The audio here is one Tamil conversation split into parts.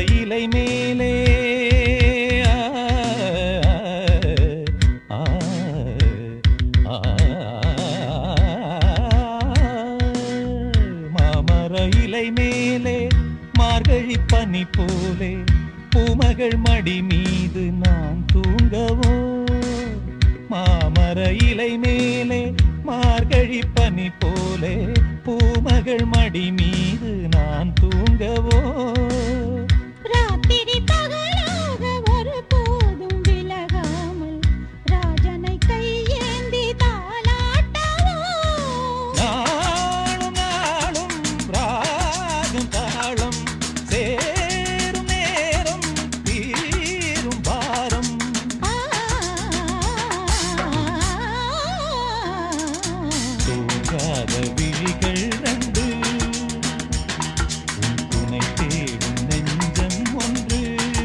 இலை மேலே ஆ, ஆ, மாமர இலை மேலே மார்கழி பனி போலே பூமகள் மடி மீது நான் தூங்கவோ மாமர இலை மேலே மார்கழி பனி போலே பூமகள் மடி மீது நான் தூங்கவோ ராத்திரி பகலாக ஒருபோதும் விலகாமல் ராஜனை கையேந்தி தாலாட்டவோ நாளும் நாளும் ராகம் தாளம் சேரும் நேரம் தீரும் பாரம் தூங்காத விழிகள் ரெண்டு உன் துணை தேடும் நெஞ்சம் ஒன்று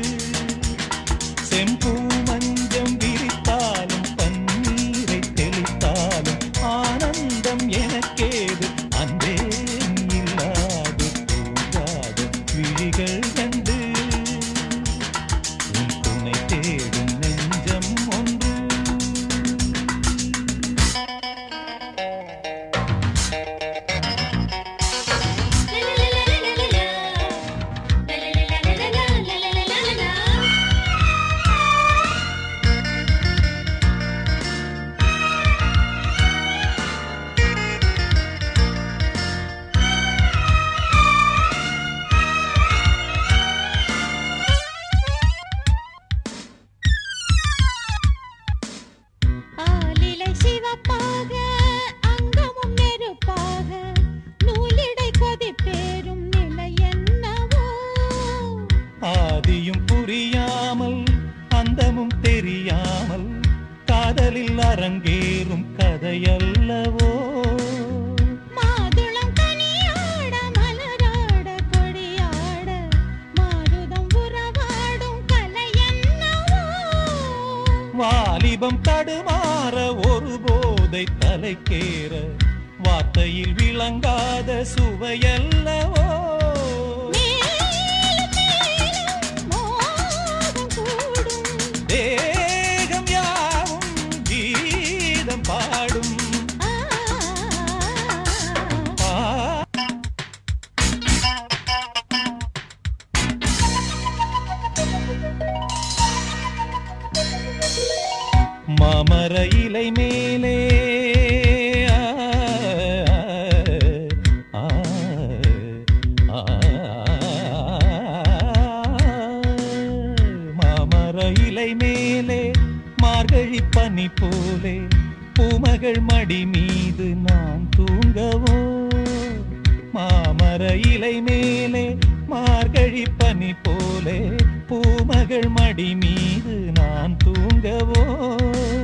செம்பூ மஞ்சம் விரித்தாலும் பன்னீரை தெளித்தாலும் ஆனந்தம் எனக்கேது அன்பே நீ இல்லாது தூங்காத விழிகள் கண்டு உன் துணை தேடும் நெஞ்சம் ஒன்று ஆலிலை சிவப்பாக அங்கமும் நெருப்பாக நூலிடை கொதிப்பேறும் நிலை என்னவோ ஆதியும் புரியாமல் அந்தமும் தெரியாமல் காதலில் அரங்கேறும் கதையல்லவோ மாதுளம் கனியாட மலராட கொடியாட மாருதம் உறவாடும் கலை என்னவோ வாலிபம் தடுமாற ஒரு போதை தலைக்கேற வார்த்தையில் விளங்காத சுவையல்லவோ மேலும் மேலும் மோகம் கூடும் தேகம் யாவும் கீதம் பாடும் ஆ ஆ மாமர இலை மேலே ஆ, ஆ, மாமர இலை மேலே மார்கழி பனி போலே பூமகள் மடி மீது நான் தூங்கவோ மாமர இலை மேலே மார்கழி பனி போலே பூமகள் மடி மீது நான் தூங்கவோ